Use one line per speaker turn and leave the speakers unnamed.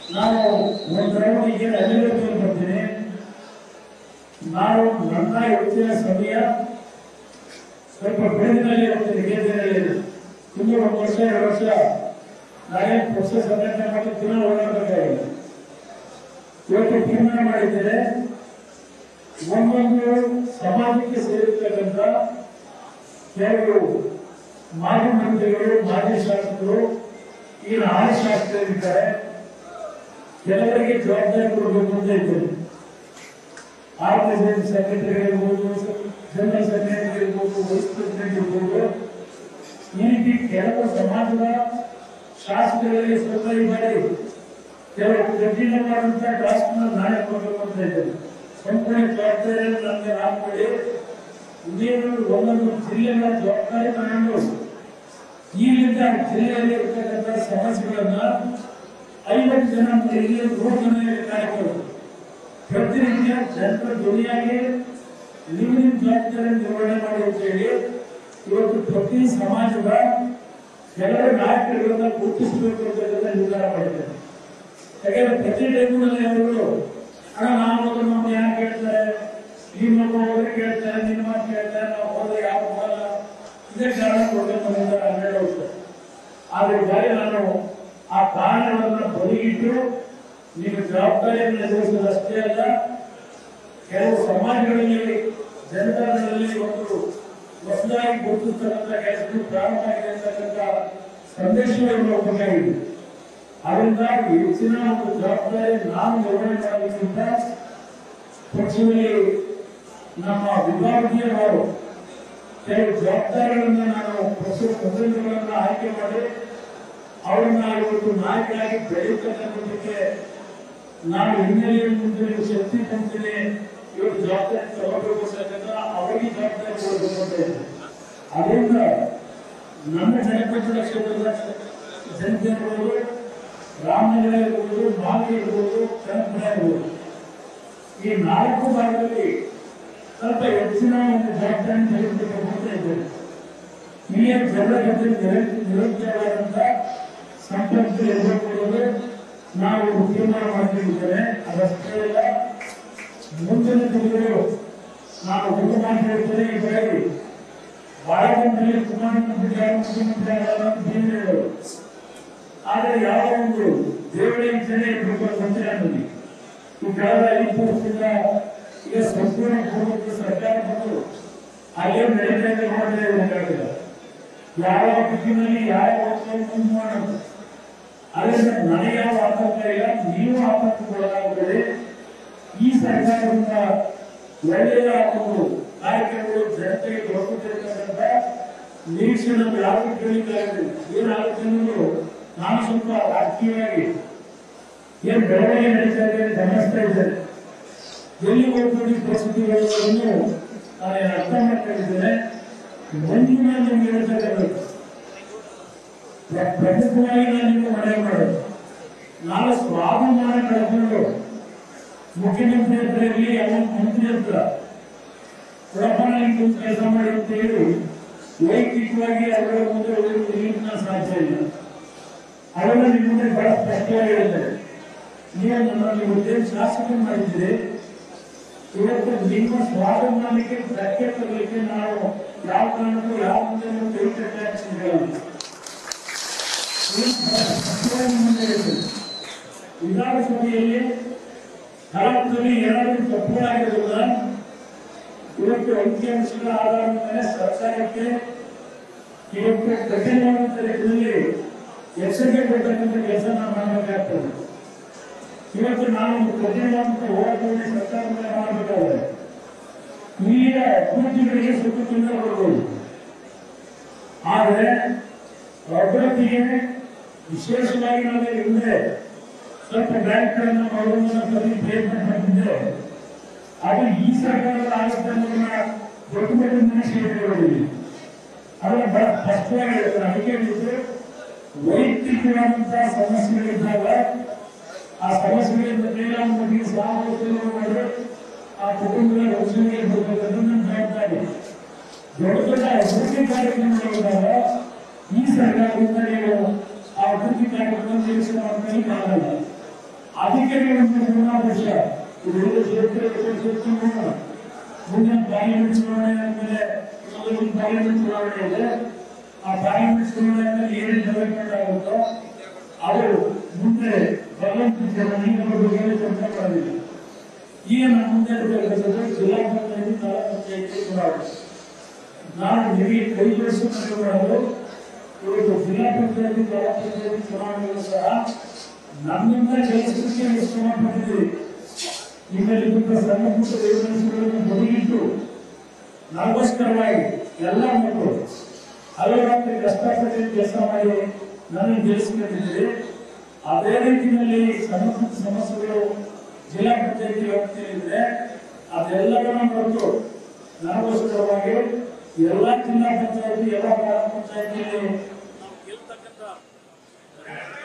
ನಾನು ಒಂದು ರೌಂಡಿಗೆ ಅಭಿವೃದ್ಧಿ ಬರ್ತೀನಿ ನಾನು ನನ್ನ ಹೆಚ್ಚಿನ ಸಮಯ ಸ್ವಲ್ಪ ಬೆಳೆದಿನಲ್ಲಿ ಇರ್ತದೆ ಗೇದಿನಲ್ಲಿ ತುಂಬ ಒಂದು ವರ್ಷ ಎರಡು ವರ್ಷ ನಾನೇ ಪ್ರೊಸೆಸ್ ಸಂಘಟನೆ ಮಾಡಿ ತಿನ್ನ ಓಡಾಡಬೇಕಾಗಿದೆ ಇವತ್ತು ತೀರ್ಮಾನ ಮಾಡಿದ್ದೇನೆ ಒಂದೊಂದು ಸಮಾಜಕ್ಕೆ ಸೇರಿರ್ತಕ್ಕಂಥ ಕೆಲವು ಮಾಜಿ ಮಂತ್ರಿಗಳು ಮಾಜಿ ಶಾಸಕರು ಈಗ ಆರು ಶಾಸಕರಿದ್ದಾರೆ ಕೆಲವರಿಗೆ ಜವಾಬ್ದಾರಿ ಕೊಡಬೇಕು ಅಂತ ಇದ್ದೇನೆ ಆರ್ಗನೈಸೇಷನ್ ಸೆಕ್ರೆಟರಿ ಇರ್ಬೋದು ಜನರಲ್ ಸೆಕ್ರೆಟರಿ ಇರ್ಬೋದು ವೈಸ್ ಪ್ರೆಸಿಡೆಂಟ್ ಇರ್ಬೋದು ಈ ರೀತಿ ಕೆಲವು ಸಮಾಜದ ಶಾಸಕರಿಗೆ ಸ್ವಲ್ಪ ಇದ್ದಾರೆ ಕೆಲವು ಕಠಿಣವಾದಂತಹ ಟಾಸ್ಕ್ನ ನಾನೇ ಕೊಡಬೇಕು ಅಂತ ಇದ್ದೇನೆ ಸಂಪೂರ್ಣ ಜವಾಬ್ದಾರಿಯನ್ನು ನನಗೆ ಹಾಕಿಕೊಳ್ಳಿ ನೀನು ಒಂದೊಂದು ಜಿಲ್ಲೆಗಳ ಜವಾಬ್ದಾರಿ ತಗೊಂಡು ಈಗಿಂದ ಜಿಲ್ಲೆಯಲ್ಲಿ ಇರ್ತಕ್ಕಂಥ ಸಮಸ್ಯೆಗಳನ್ನ ಐವತ್ತು ಜನ ಇಲ್ಲಿ ನೂರು ಜನ ಕಾರ್ಯಕ್ರಮ ಪ್ರತಿನಿತ್ಯ ಜನರ ಧ್ವನಿಯಾಗಿ ನಿಮ್ಮ ನಿಮ್ಮ ಜವಾಬ್ದಾರಿ ನಿರ್ವಹಣೆ ಮಾಡಿ ಅಂತ ಹೇಳಿ ಇವತ್ತು ಪ್ರತಿ ಸಮಾಜದ ಕೆಲವು ನಾಯಕರುಗಳನ್ನ ಗುರುತಿಸಬೇಕು ಅಂತ ನಿರ್ಧಾರ ಮಾಡಿದ್ದೇನೆ ಯಾಕಂದ್ರೆ ಪ್ರತಿ ಟೈಮ್ನಲ್ಲಿ ಅವರು ಅಣ್ಣ ನಾವು ಹೋದ್ರೆ ನಮ್ಮ ಯಾರು ಕೇಳ್ತಾರೆ ನಿಮ್ಮ ಹೋದ್ರೆ ಕೇಳ್ತಾರೆ ನಿಮ್ಮ ಮಾತು ಕೇಳ್ತಾರೆ ನಾವು ಹೋದ್ರೆ ಯಾವ ಹೋಗಲ್ಲ ಇದೇ ಕಾರಣ ಕೊಡಬೇಕು ಅಂತ ಹನ್ನೆರಡು ವರ್ಷ ಆದ್ರೆ ಬಾರಿ ನಾನು ಆ ಕಾರಣಗಳನ್ನ ಬದಿಗಿಟ್ಟು ನಿಮ್ಮ ಜವಾಬ್ದಾರಿಯನ್ನು ನಿರ್ವಹಿಸೋದಷ್ಟೇ ಅಲ್ಲ ಕೆಲವು ಸಮಾಜಗಳಲ್ಲಿ ಜನತಾದಲ್ಲಿ ಒಂದು ಹೊಸದಾಗಿ ಗುರುತಿಸ್ತಕ್ಕಂಥ ಕೆಲಸಗಳು ಪ್ರಾರಂಭ ಆಗಿದೆ ಅಂತಕ್ಕಂಥ ಸಂದೇಶವನ್ನು ಹೋಗಬೇಕಾಗಿದೆ ಅದರಿಂದ ಹೆಚ್ಚಿನ ಒಂದು ಜವಾಬ್ದಾರಿ ನಾನು ನಿರ್ವಹಣೆ ಮಾಡೋದಕ್ಕಿಂತ ಪಕ್ಷದಲ್ಲಿ ನಮ್ಮ ವಿಭಾಗೀಯವರು ಕೆಲವು ಜವಾಬ್ದಾರಿಗಳನ್ನ ನಾನು ಪಕ್ಷದ ಪ್ರತಿನಿಧಿಗಳನ್ನ ಆಯ್ಕೆ ಮಾಡಿ ಅವರನ್ನ ಇವತ್ತು ನಾಯಕರಾಗಿ ಬೆಳೆಯತಕ್ಕಂಥದ್ದಕ್ಕೆ ನಾನು ಹಿನ್ನೆಲೆಯ ಮುಂದೆ ಶಕ್ತಿ ತಂತೀನಿ ಇವತ್ತು ಜವಾಬ್ದಾರಿ ತಗೋಬೇಕು ಅಂತಕ್ಕಂಥ ಅವರಿಗೆ ಜವಾಬ್ದಾರಿ ಕೊಡಬೇಕು ಅಂತ ಇದೆ ಅದರಿಂದ ನನ್ನ ಜನಪದ ಕ್ಷೇತ್ರದ ಜನತೆ ಇರ್ಬೋದು ರಾಮನಗರ ಇರ್ಬೋದು ಮಾಗಿ ಇರ್ಬೋದು ಕನಕಪುರ ಇರ್ಬೋದು ಈ ನಾಲ್ಕು ಭಾಗದಲ್ಲಿ ಸ್ವಲ್ಪ ಹೆಚ್ಚಿನ ಒಂದು ಜವಾಬ್ದಾರಿ ತೆಗೆದುಕೊಂಡು ಅಂತ ಇದ್ದೇನೆ ಇಲ್ಲಿಯ ಜನರ ಜೊತೆ ನಿರ- ನಿರಂತರವಾದಂತ ಸಂಪರ್ಕ ಇರಬೇಕು ಅನ್ನೋದು ನಾವು ಒಂದು ತೀರ್ಮಾನ ಮಾಡ್ತಿದ್ದೇವೆ ಅದಷ್ಟೇ ಅಲ್ಲ ಮುಂದಿನ ದಿನಗಳು ನಾನು ಒಂದು ಮಾತು ಹೇಳ್ತೇನೆ ಈ ಬೆಳಗ್ಗೆ ಬಹಳ ಜನರಲ್ಲಿ ಕುಮಾರಸ್ವಾಮಿ ಯಾರು ಮುಖ್ಯಮಂತ್ರಿ ಆಗಲ್ಲ ಅಂತ ಜೀವನ ಹೇಳೋರು ಆದರೆ ಯಾವ ಒಂದು ದೇವರ ಇಚ್ಛೆನೇ ಇರಬೇಕು ಅಂತ ಗೊತ್ತಿಲ್ಲ ನನಗೆ ಈ ಕಳೆದ ಐದು ವರ್ಷದಿಂದ ಈಗ ಸಂಪೂರ್ಣ ಪೂರ್ವಕ್ಕೆ ಸರ್ಕಾರ ಬಂದು ಅಲ್ಲೇ ನಡೀತಾ ಇದೆ ನೋಡ್ತಾ ಇದೆ ಬೇಕಾಗಿಲ್ಲ ಯಾವ ದಿಕ್ಕಿನಲ್ಲಿ ಯಾವ ಮುಂದೆ ಮಾಡೋದು ಅದರಿಂದ ನನಗೆ ಯಾವ ಆತಂಕ ಇಲ್ಲ ನೀವು ಆತಂಕಗೊಳಗಾಗಬೇಡಿ ಈ ಸರ್ಕಾರದಿಂದ ಒಳ್ಳೆಯ ಒಂದು ಕಾರ್ಯಕ್ರಮಗಳು ಜನತೆಗೆ ದೊರಕುತ್ತಿರತಕ್ಕಂಥ ನಿರೀಕ್ಷೆ ನಮ್ಗೆ ಯಾರು ಕೇಳಿದ್ದಾರೆ ಏನಾಗುತ್ತೆ ಅನ್ನೋದು ನಾನು ಸ್ವಲ್ಪ ರಾಜಕೀಯವಾಗಿ ಏನ್ ಬೆಳವಣಿಗೆ ನಡೀತಾ ಇದೆ ಅಂತ ಗಮನಿಸ್ತಾ ಇದ್ದೇನೆ ಎಲ್ಲಿ ಹೋಗ್ಬೋದು ಈ ಪರಿಸ್ಥಿತಿಗಳನ್ನು ನಾನು ಅರ್ಥ ಮಾಡ್ಕೊಂಡಿದ್ದೇನೆ ಮುಂದಿನ ನಿಮ್ಗೆ ಹೇಳ್ತಕ್ಕಂಥದ್ದು ಪ್ರ- ಪ್ರಮುಖವಾಗಿ ನಾನು ನಿಮ್ಗೆ ಮನವಿ ಮಾಡೋದು ನಾನು ಸ್ವಾಭಿಮಾನ ಕಳ್ಕೊಂಡು ಮುಖ್ಯಮಂತ್ರಿ ಹತ್ರ ಇರಲಿ ಯಾವ ಮಂತ್ರಿ ಹತ್ರ ಕೊಡಪ್ಪ ನನಗೆ ಒಂದು ಕೆಲಸ ಮಾಡಿ ಅಂತ ಹೇಳಿ ವೈಯಕ್ತಿಕವಾಗಿ ಅವರ ಮುಂದೆ ಹೋಗಿ ಸಾಧ್ಯ ಇಲ್ಲ ಅವರ ನಿಮ್ಮ ಮುಂದೆ ಬಹಳ ಸ್ಪಷ್ಟವಾಗಿ ಹೇಳಿದ್ದಾರೆ ನೀವು ನಮ್ಮಲ್ಲಿ ಉದ್ದೇಶ ಶಾಸಕ ಮಾಡಿದ್ದೀರಿ ಇವತ್ತು ನಿಮ್ಮ ಸ್ವಾಭಿಮಾನಕ್ಕೆ ಧಕ್ಕೆ ತರಲಿಕ್ಕೆ ನಾವು ಯಾವ ಕಾರಣಕ್ಕೂ ಯಾವ ಮುಂದೆ ನೀವು ಕೈ ಕಟ್ಟಾಕ್ಸಿದ್ದೀರಲ್ಲ ವಿಧಾನಸಭೆಯಲ್ಲಿ ಕಲಾಪದಲ್ಲಿ ಏನಾದರೂ ತಪ್ಪುಗಳಾಗಿರೋದ ಇವತ್ತು ಅಂಕಿಅಂಶಗಳ ಆಧಾರದ ಮೇಲೆ ಸರ್ಕಾರಕ್ಕೆ ಇವತ್ತು ಕಠಿಣವಾದಂತ ರೀತಿಯಲ್ಲಿ ಎಚ್ಚರಿಕೆ ಕೊಡ್ತಕ್ಕಂಥ ಕೆಲಸ ನಾವು ಮಾಡಬೇಕಾಗ್ತದೆ ಇವತ್ತು ನಾವು ಒಂದು ಕಠಿಣವಾದಂತ ಹೋರಾಟವನ್ನು ಸರ್ಕಾರ ಮೇಲೆ ಮಾಡಬೇಕಾದ್ರೆ ಇಲ್ಲಿಯ ಅಭಿವೃದ್ಧಿಗಳಿಗೆ ಸುತ್ತು ತೊಂದರೆ ಕೊಡ್ಬೋದು ಆದರೆ ಅಭಿವೃದ್ಧಿಗೆ ವಿಶೇಷವಾಗಿ ನಾವು ಹಿಂದೆ ಸ್ವಲ್ಪ ಬ್ಯಾಂಕ್ಗಳನ್ನು ಮಾಡೋದನ್ನ ಸರಿ ಪ್ರಯತ್ನ ಪಟ್ಟಿದ್ದೆ ಅದು ಈ ಸರ್ಕಾರದ ಆಗುತ್ತೆ ಅನ್ನೋದನ್ನ ದೊಡ್ಡ ದೊಡ್ಡ ನಿರೀಕ್ಷೆ ಇಟ್ಕೊಂಡಿದ್ದೀವಿ ಅದನ್ನ ಬಹಳ ಸ್ಪಷ್ಟವಾಗಿ ಹೇಳ್ತಾರೆ ಅದಕ್ಕೆ ಹೇಳಿದ್ದು ವೈಯಕ್ತಿಕವಾದಂತಹ ಸಮಸ್ಯೆಗಳಿದ್ದಾಗ ಆ ಸಮಸ್ಯೆಗಳಿಂದ ಮೇಲಾಗಿ ಸಾಮರ್ಥ್ಯ ಮಾಡಿ ಆ ಕುಟುಂಬದ ರಕ್ಷಣೆಗೆ ಬರಬೇಕಂದ್ರೆ ನನ್ನ ಜವಾಬ್ದಾರಿ ದೊಡ್ಡ ದೊಡ್ಡ ಅಭಿವೃದ್ಧಿ ಕಾರ್ಯಕ್ರಮಗಳಿದ್ದಾಗ ಈ ಸರ್ಕಾರದಿಂದ ನೀವು ಆ ಅಭಿವೃದ್ಧಿ ಕಾರ್ಯಕ್ರಮ ನಿರೀಕ್ಷೆ ಮಾಡ್ಕೊಳ್ಳಿ ಆಗಲ್ಲ ಅದಕ್ಕೆ ಒಂದು ಗುಣಾಂಶ ಇದು ಕ್ಷೇತ್ರ ಮುಂದಿನ ಪಾರ್ಲಿಮೆಂಟ್ ಚುನಾವಣೆ ಆದ್ಮೇಲೆ ಒಂದು ಪಾರ್ಲಿಮೆಂಟ್ ಚುನಾವಣೆ ಇದೆ ಆ ಪಾರ್ಲಿಮೆಂಟ್ ಚುನಾವಣೆ ಆದ್ಮೇಲೆ ಏನೇನು ಡೆವಲಪ್ಮೆಂಟ್ ಆಗುತ್ತೋ ಅವರು ಮುಂದೆ ಬರುವಂತ ಜನ ನಿಮ್ಮ ಬಗ್ಗೆ ಚರ್ಚೆ ಮಾಡೋದಿಲ್ಲ ಈಗ ನಮ್ಮ ಮುಂದೆ ಇರಬೇಕಾದ್ರೆ ಜಿಲ್ಲಾ ಪಂಚಾಯತಿ ತಾಲೂಕು ಪಂಚಾಯತಿ ಚುನಾವಣೆ ನಾನು ನಿಮಗೆ ಕೈ ಜೋಡಿಸಿ ಮಾಡೋದು ಇವತ್ತು ಜಿಲ್ಲಾ ಪಂಚಾಯತಿ ತಾಲೂಕು ಪಂಚಾಯತಿ ಚುನಾವಣೆಗಳು ಸಹ ನಮ್ಮಿಂದ ಕೆಲಸಕ್ಕೆ ಶ್ರಮ ಪಟ್ಟಿದ್ದೀರಿ ನಿಮ್ಮಲ್ಲಿದ್ದಂಥ ಸಣ್ಣ ಪುಟ್ಟ ಯೋಜನೆಗಳನ್ನು ಬದಿಗಿಟ್ಟು ನಮಗೋಸ್ಕರವಾಗಿ ಎಲ್ಲ ಮಕ್ಕಳು ಹಲವಾರು ಕಷ್ಟಪಟ್ಟು ಕೆಲಸ ಮಾಡಿ ನನಗೆ ಗೆಲ್ಲಿಸ್ಕೊಂಡಿದ್ದೀರಿ ಅದೇ ರೀತಿಯಲ್ಲಿ ಸಣ್ಣ ಪುಟ್ಟ ಸಮಸ್ಯೆಗಳು ಜಿಲ್ಲಾ ಪಂಚಾಯತಿ ವ್ಯಾಪ್ತಿಯಲ್ಲಿದೆ ಅದೆಲ್ಲವನ್ನ ಮರೆತು ನನಗೋಸ್ಕರವಾಗಿ ಎಲ್ಲ ಜಿಲ್ಲಾ ಪಂಚಾಯತಿ ಎಲ್ಲ ಗ್ರಾಮ ಪಂಚಾಯತಿಯಲ್ಲಿ ನಾವು ಗೆಲ್ತಕ್ಕಂಥ